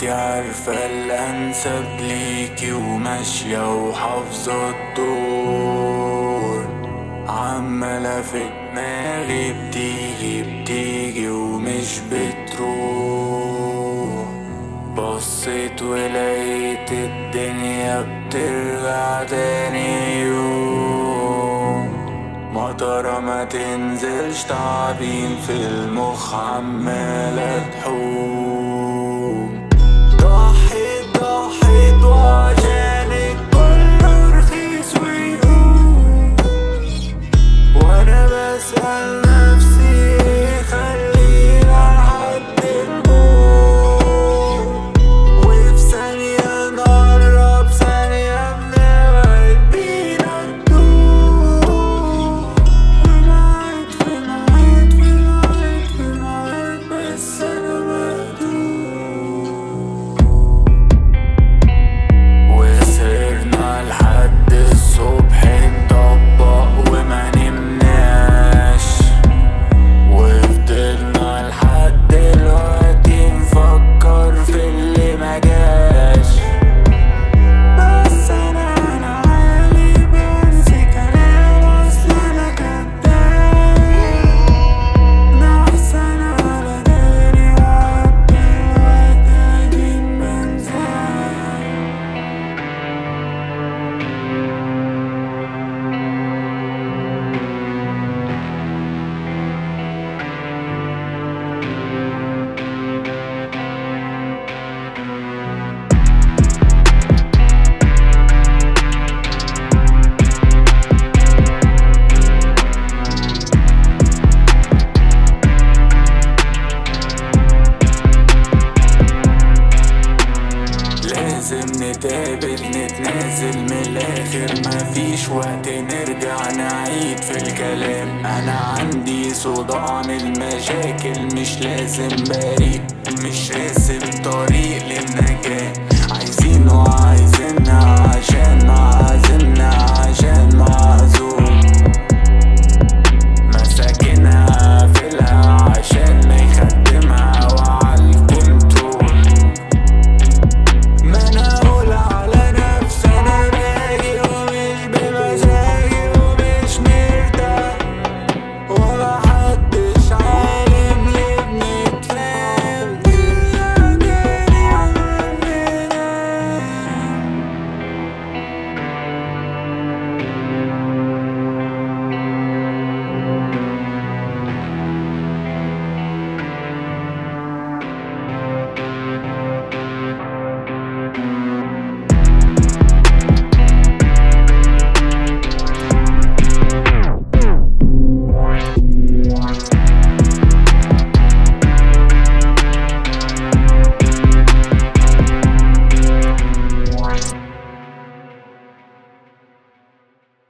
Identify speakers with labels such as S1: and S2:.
S1: انتي عارفة الأنسب ليكي وماشية وحافظة الدور عمالة في دماغي بتيجي بتيجي ومش بتروح بصيت ولقيت الدنيا بترجع تاني يوم مطرة ما تنزلش تعبين في المخ عمالة تحوم ضحيت ضحيت وعشانك كله رخيص ويقوم وانا بسأل نفسي خلينا لحد الموت وفي ثانية نقرب ثانية بنبعد بينا الدور ونعيد في نعيد في نعيد في نعيد بس أنا مهدوم وسهرنا لحد الصبح نطبق وما نمناش وفضلنا لحد دلوقتي نفكر في اللي ما جاش بس انا انا عالي بنسى كلام اصل انا كداب ده احسن على داري وعدي الوقت قاعدين بنساه لازم نتقابل نتنازل من الاخر مفيش وقت نرجع نعيد في الكلام انا عندي صداع من المشاكل مش لازم بريء مش راسم طريق للنجاة